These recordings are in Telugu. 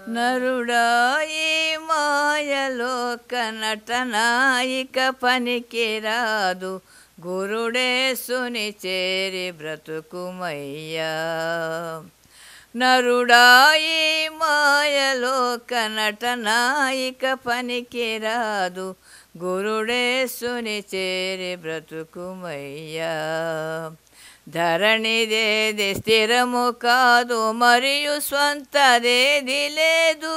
నరుడా ఈ మాయలోక నటనాయిక పనికి రాదు గురుడేసుని చేరి బ్రతుకుమయ్యా నరుడా ఈ మాయలోక నటనాయిక పనికి రాదు గురుడేసుని చేరి బ్రతుకుమయ్యా ధరణిదేది స్థిరము కాదు మరియు స్వంతదేది లేదు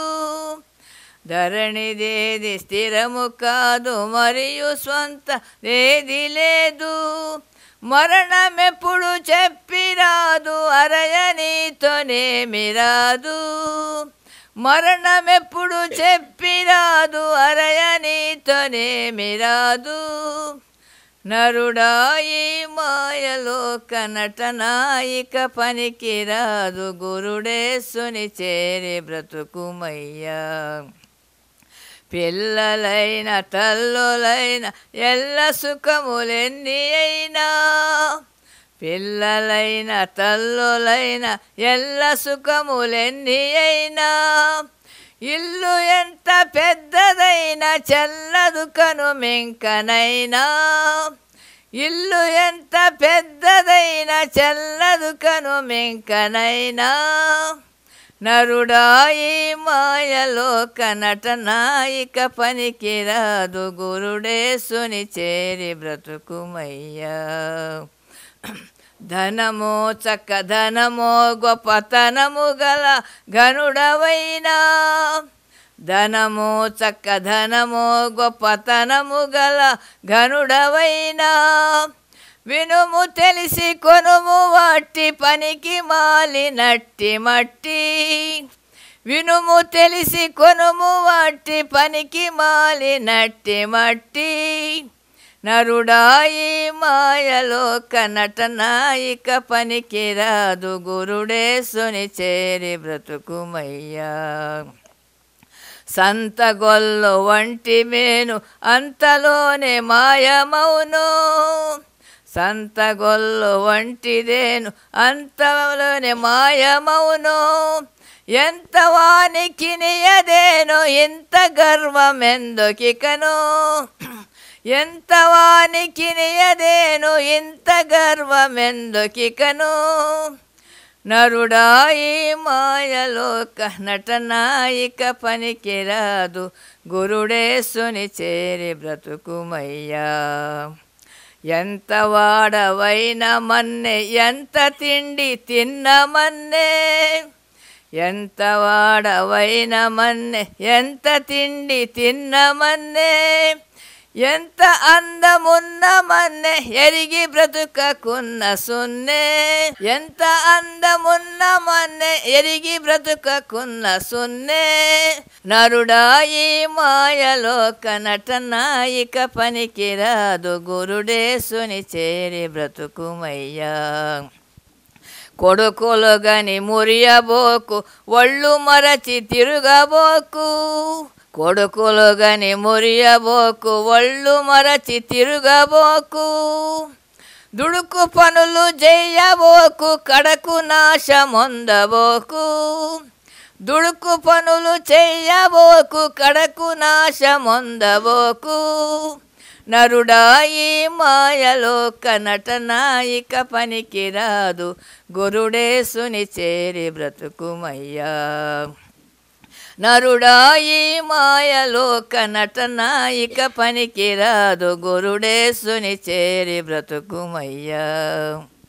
ధరణిదేది స్థిరము కాదు మరియు స్వంతదేది లేదు మరణమెప్పుడు చెప్పిరాదు అరయనీతోనేమి రాదు మరణమెప్పుడు చెప్పిరాదు అరయనీతోనేమి రాదు నరుడా ఈ మాయలోక నటనాయిక పనికి రాదు గురుడేసుని చేరి బ్రతుకుమయ్యా పిల్లలైన తల్లులైన ఎల్ల సుఖములెన్ని అయినా పిల్లలైన తల్లులైన ఎల్ల సుఖములెన్ని అయినా ఇల్లు ఎంత పెద్దదైనా చల్లదు కను మెంకనైనా ఇల్లు ఎంత పెద్దదైనా చల్లదు కను మెంకనైనా నరుడాయి మాయలోక నటనాయిక పనికి రాదు గురుడేసుని చేరి బ్రతుకుమయ్యా ధనము చక్క ధనము గొప్పతనము గల ఘనుడవైనా ధనము చక్క ధనము గొప్పతనము గల ఘనుడవైనా వినుము తెలిసి కొనుము వాటి పనికి మాలి నట్టి మట్టి వినుము తెలిసి కొనుము వాటి పనికి మాలి నట్టి మట్టి నరుడాయి మాయలోక నటనాయిక పనికి రాదు గురుడేసుని చేరి బ్రతుకుమయ్యా సంతగొల్లు వంటి మేను అంతలోనే మాయమౌను సంతగొల్లు వంటిదేను అంతలోనే మాయమౌను ఎంత వానికి నియదేను ఇంత గర్వమెందుకికను ఎంత వానికి నియదేను ఇంత గర్వమెందుకికను నరుడాయి మాయలోక నటనాయిక పనికి రాదు గురుడేసుని చేరి బ్రతుకుమయ్యా ఎంత వాడవైన మన్నె ఎంత తిండి తిన్నమన్నే ఎంత వాడవైన మన్నె ఎంత తిండి తిన్నమన్నే ఎంత అందమున్న మన్నె ఎరిగి బ్రతుకకున్న సున్నే ఎంత అందమున్న మన్నె ఎరిగి బ్రతుకకున్న సున్నే నరుడాయి మాయలోక నటనాయిక పనికి రాదు గురుడేసుని చేరి బ్రతుకుమయ్యా కొడుకులు గని మురియబోకు ఒళ్ళు మరచి తిరుగబోకు కొడుకులు గని మురియబోకు ఒళ్ళు మరచి తిరుగబోకు దుడుకు పనులు చేయబోకు కడకు నాశమొందబోకు దుడుకు పనులు చెయ్యబోకు కడకు నాశమొందబోకు నరుడాయి మాయలోక నటనాయిక పనికి రాదు గురుడేసుని చేరి బ్రతుకుమయ్యా నరుడాయి మాయలోక నటనాయిక పనికి రాదు గురుడేసుని చేరి బ్రతుకుమయ్యా